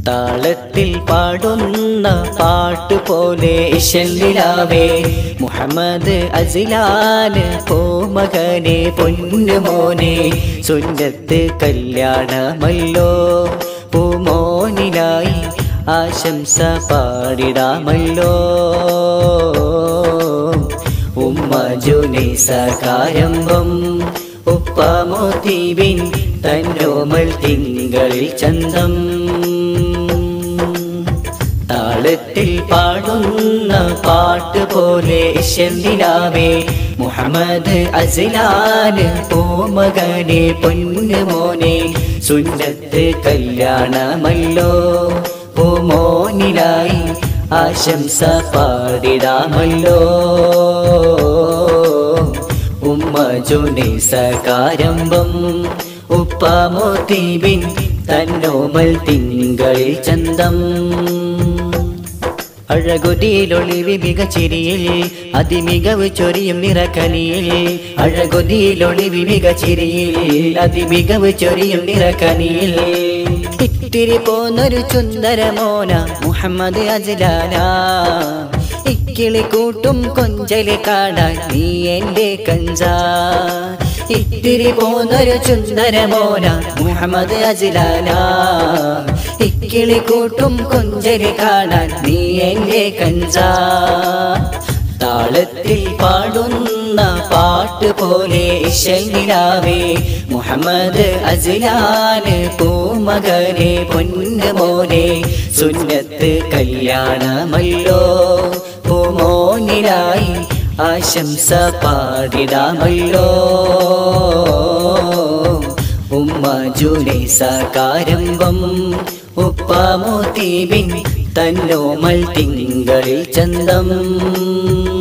താളത്തിൽ പാടുന്ന പാട്ട് പോലെ ഇശല്ലിലാവേ മുഹമ്മദ് അസിലാന് പോമകനെ പൊന്നുമോനെ സുന്നത്ത് കല്യാണമല്ലോ പൂമോനിലായി ആശംസ പാടിടാമല്ലോ ഉമ്മ ജുനൈസകാരംഭം ഉപ്പമോത്തീവിൻ തന്നോമൽ തിങ്കളിൽ ചന്തം താളത്തിൽ പാടുന്ന പാട്ട് പോലെ ശെന്തിലാവേ മുഹമ്മദ് അസിലാന് പൂമകനെ പൊന്നുമോനെ സുന്നത്ത് കല്യാണമല്ലോ പൂമോനിലായി ആശംസ പാടിടാമല്ലോ ഉമ്മ ജുനൈസകാരംഭം ഉപ്പമോത്തീബിൻ തന്നോമൽ തിങ്കളിൽ ചന്തം അഴകൊതിയിലൊളിവി മികച്ചിരിയിൽ അതിമികവ് ചൊരിയും നിറക്കനിയിൽ അഴകൊതിയിലൊളിവി മികച്ചിരിയിൽ അതിമികവ് ചൊരിയും നിറക്കനിയിൽ ഇത്തിരി പോന്നൊരു ചുന്ദരമോന മുഹമ്മദ് അജ്ലാല ഇക്കിളി കൂട്ടും കൊഞ്ചല് കാണാൻ നീ എൻ്റെ കഞ്ച ഇത്തിരി പോന്നൊരു ചുന്ദരമോന മുഹമ്മദ് അജ്ലാല ഇക്കിളി കൂട്ടും കൊഞ്ചല് കാണാൻ നീ എൻ്റെ കഞ്ച താളത്തിൽ പാടുന്ന പാട്ട് പോലെ ഇശലിലാവേ മുഹമ്മദ് അസ്ലാന് പൂമകനെ പൊന്നുമോനെ സുന്നത്ത് കല്യാണമല്ലോ പൂമോനിലായി ആശംസ പാടിടാമല്ലോ ഉമ്മ ജുനൈസകാരംഭം ഉപ്പമോത്തീബിൻ തന്നോമൽ തിങ്കളിൽ ചന്തം